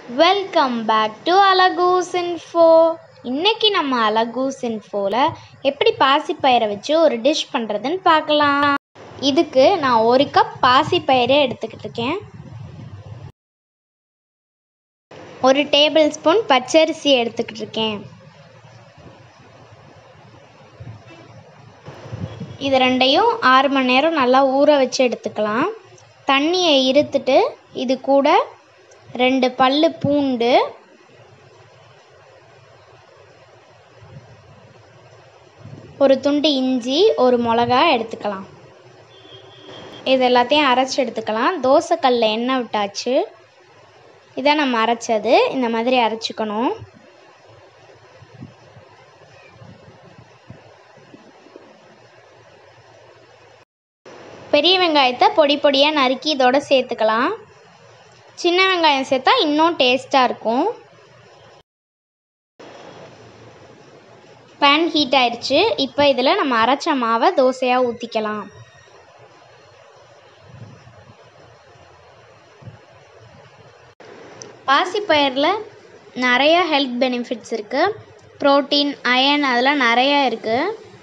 welcome back to Alagoos info இன்னைக்கு நம்ம அலகூஸ் இன்ஃபோவில் எப்படி பாசிப்பயிரை வச்சு ஒரு டிஷ் பண்ணுறதுன்னு பார்க்கலாம் இதுக்கு நான் ஒரு கப் பாசிப்பயிரை எடுத்துக்கிட்டு இருக்கேன் ஒரு டேபிள் ஸ்பூன் பச்சரிசி எடுத்துக்கிட்டு இருக்கேன் இது ரெண்டையும் ஆறு மணி நேரம் நல்லா ஊற வச்சு எடுத்துக்கலாம் தண்ணியை இருத்துட்டு இது கூட ரெண்டு பல்லு பூண்டு ஒரு துண்டு இஞ்சி ஒரு மிளகா எடுத்துக்கலாம் இது எல்லாத்தையும் அரைச்சி எடுத்துக்கலாம் தோசைக்கல்ல எண்ணெய் விட்டாச்சு இதை நம்ம அரைச்சது இந்த மாதிரி அரைச்சிக்கணும் பெரிய வெங்காயத்தை பொடி பொடியாக நறுக்கி இதோட சேர்த்துக்கலாம் சின்ன வெங்காயம் சேர்த்தா இன்னும் டேஸ்ட்டாக இருக்கும் பேன் ஹீட் ஆயிடுச்சு இப்போ இதில் நம்ம அரைச்ச மாவை தோசையாக ஊற்றிக்கலாம் பாசிப்பயிரில் நிறைய ஹெல்த் பெனிஃபிட்ஸ் இருக்குது ப்ரோட்டீன் அயன் அதெல்லாம் நிறையா இருக்குது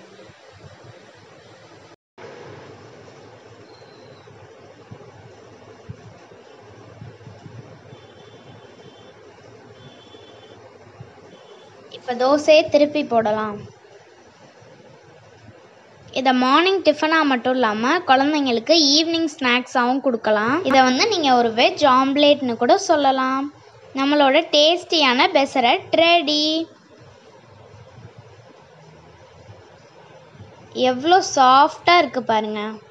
இப்போ தோசையை திருப்பி போடலாம் இதை மார்னிங் டிஃபனாக மட்டும் இல்லாமல் குழந்தைங்களுக்கு ஈவினிங் ஸ்நாக்ஸாகவும் கொடுக்கலாம் இதை வந்து நீங்கள் ஒரு வெஜ் ஆம்லேட்னு கூட சொல்லலாம் நம்மளோட டேஸ்டியான பெசரட் ரெடி எவ்வளோ சாஃப்டாக இருக்குது பாருங்கள்